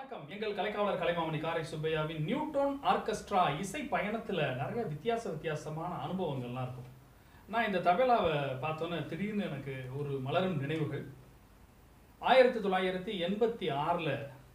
வணக்கம் எங்கள் கலைக்காவலர் கலைமாமணி காரை சுப்பையாவின் நியூட்டன் ஆர்கெஸ்ட்ரா இசை பயணத்துல நிறைய வித்தியாச வித்தியாசமான அனுபவங்கள்லாம் இருக்கும் நான் இந்த தபேலாவை பார்த்தோன்னே திடீர்னு எனக்கு ஒரு மலரும் நினைவுகள் ஆயிரத்தி தொள்ளாயிரத்தி எண்பத்தி ஆறில்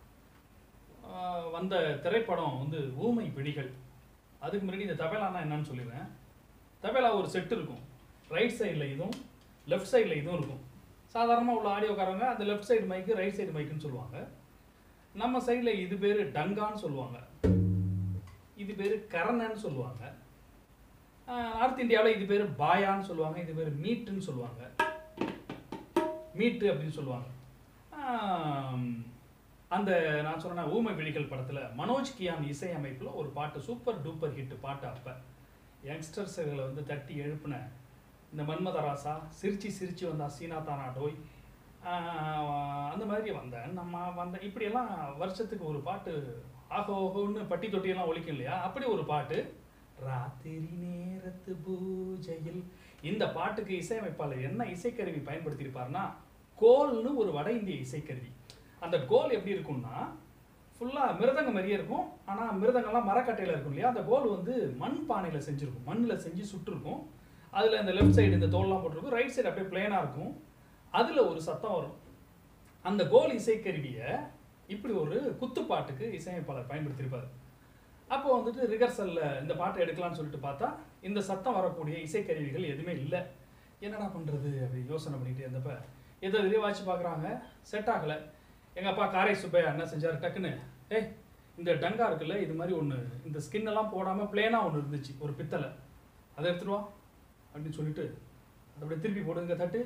வந்த திரைப்படம் வந்து ஊமை பிடிகள் அதுக்கு முன்னாடி இந்த தபேலானா என்னன்னு சொல்லிடுறேன் தபேலா ஒரு செட் இருக்கும் ரைட் சைடில் இதுவும் லெஃப்ட் சைடில் இதுவும் இருக்கும் சாதாரணமாக உள்ள ஆடியோக்காரங்க அந்த left side mic right side மைக்குன்னு சொல்லுவாங்க நம்ம சைடில் இது பேர் டங்கான்னு சொல்லுவாங்க இது பேர் கரணன்னு சொல்லுவாங்க ஆஹ் நார்த் இந்தியாவில் இது பேர் பாயான்னு சொல்லுவாங்க இது பேர் மீட்டுன்னு சொல்லுவாங்க மீட்டு அப்படின்னு சொல்லுவாங்க ஆம், அந்த நான் சொன்ன ஊமை விழிகள் படத்தில் மனோஜ் கியான் இசையமைப்பில் ஒரு பாட்டு சூப்பர் டூப்பர் ஹிட் பாட்டு அப்போ யங்ஸ்டர்ஸுகளை வந்து தட்டி எழுப்பின இந்த மன்மதராசா சிரிச்சு சிரிச்சு வந்தா சீனா தானா டோய் ஆஹ் அந்த மாதிரி வந்தேன் நம்ம வந்த இப்படியெல்லாம் வருஷத்துக்கு ஒரு பாட்டு ஆஹோ ஓஹோன்னு பட்டி தொட்டியெல்லாம் ஒழிக்கும் இல்லையா அப்படி ஒரு பாட்டு ராத்திரி நேரத்து பூஜையில் இந்த பாட்டுக்கு இசையமைப்பாளர் என்ன இசைக்கருவி பயன்படுத்தியிருப்பாருன்னா கோல்னு ஒரு வட இந்திய இசைக்கருவி அந்த கோல் எப்படி இருக்கும்னா ஃபுல்லாக மிருதங்க மாதிரியே இருக்கும் ஆனால் மிருதங்கம்லாம் மரக்கட்டையில் இருக்கும் இல்லையா அந்த கோல் வந்து மண் பானையில் செஞ்சுருக்கும் மண்ணில் செஞ்சு சுட்டிருக்கும் அதில் இந்த லெஃப்ட் சைடு இந்த தோல்லாம் போட்டிருக்கும் ரைட் சைடு அப்படியே பிளேனாக இருக்கும் அதில் ஒரு சத்தம் வரும் அந்த கோல் இசைக்கருவியை இப்படி ஒரு குத்துப்பாட்டுக்கு இசையமைப்பாளர் பயன்படுத்தியிருப்பார் அப்போ வந்துட்டு ரிகர்சலில் இந்த பாட்டை எடுக்கலாம்னு சொல்லிட்டு பார்த்தா இந்த சத்தம் வரக்கூடிய இசைக்கருவிகள் எதுவுமே இல்லை என்னடா பண்ணுறது அப்படி யோசனை பண்ணிட்டு இருந்தப்ப எதை எதிரே வாட்சி பார்க்குறாங்க செட் ஆகலை எங்கள் அப்பா காரை சுப்பையா என்ன செஞ்சார் டக்குன்னு ஏய் இந்த டங்கா இருக்குல்ல இது மாதிரி ஒன்று இந்த ஸ்கின் எல்லாம் போடாமல் பிளேனாக ஒன்று இருந்துச்சு ஒரு பித்தளை அதை எடுத்துட்டு வா அப்படின்னு சொல்லிட்டு அதை அப்படியே திருப்பி போடுங்க தட்டு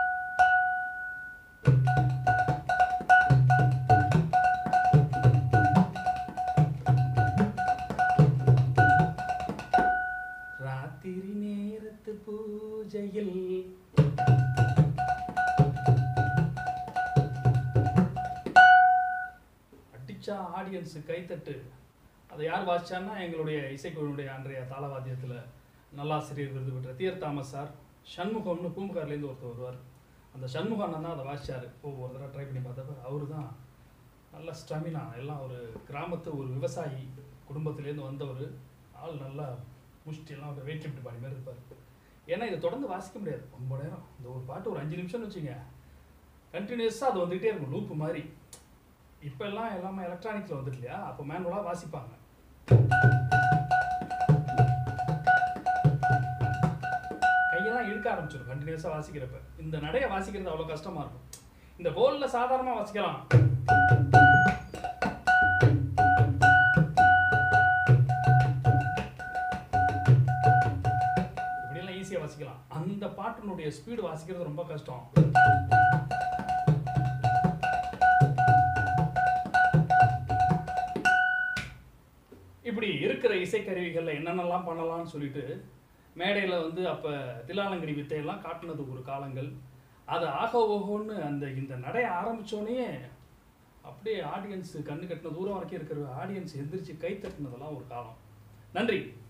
ராத்திரி நேரத்து பூஜையில் அடிச்சா ஆடியன்ஸு கைத்தட்டு அதை யார் வாசிச்சான்னா எங்களுடைய இசைக்குழுவுடைய அன்றைய தாளவாத்தியத்தில் நல்லாசிரியர் விருது பெற்ற தீர் தாமஸ் சார் சண்முகம்னு பூம்புகார்லேருந்து ஒருத்தர் வருவார் அந்த சண்முகம் அண்ணன் தான் அதை வாசிச்சார் ஒவ்வொரு தடவை ட்ரை பண்ணி பார்த்தப்ப அவரு தான் நல்ல ஸ்டமினா எல்லாம் ஒரு கிராமத்து ஒரு விவசாயி குடும்பத்திலேருந்து வந்தவர் ஆள் நல்லா முஷ்டி எல்லாம் ஒரு வெயிட் லிஃப்ட் பாடி மாதிரி இருப்பார் ஏன்னா இதை தொடர்ந்து வாசிக்க முடியாது ரொம்ப நேரம் இந்த ஒரு பாட்டு ஒரு அஞ்சு நிமிஷம்னு வச்சுங்க கண்டினியூஸாக அது வந்துகிட்டே இருக்கும் லூப்பு மாதிரி இப்போ எல்லாம் எல்லாமே எலக்ட்ரானிக்ஸில் வந்துட்டு இல்லையா அப்போ மேனுவலாக வாசிப்பாங்க கையெல்லாம் இழுக்க ஆரம்பிச்சிடும் கண்டினியூஸாக வாசிக்கிறப்ப இந்த நடைய வாசிக்கிறது அவ்வளோ கஷ்டமாக இருக்கும் இந்த கோலில் சாதாரணமாக வாசிக்கலாம் இப்படியெல்லாம் ஈஸியாக வாசிக்கலாம் அந்த பாட்டினுடைய ஸ்பீடு வாசிக்கிறது ரொம்ப கஷ்டம் இப்படி இருக்கிற இசைக்கருவிகளில் என்னென்னலாம் பண்ணலாம்னு சொல்லிட்டு மேடையில் வந்து அப்போ திலாலங்கடி வித்தையெல்லாம் காட்டுனது ஒரு காலங்கள் அது ஆக ஓஹோன்னு அந்த இந்த நடைய ஆரம்பித்தோடனே அப்படியே ஆடியன்ஸ் கண்ணு கட்டின தூரம் வரைக்கும் இருக்கிற ஆடியன்ஸ் எந்திரிச்சு கை தட்டினதெல்லாம் ஒரு காலம் நன்றி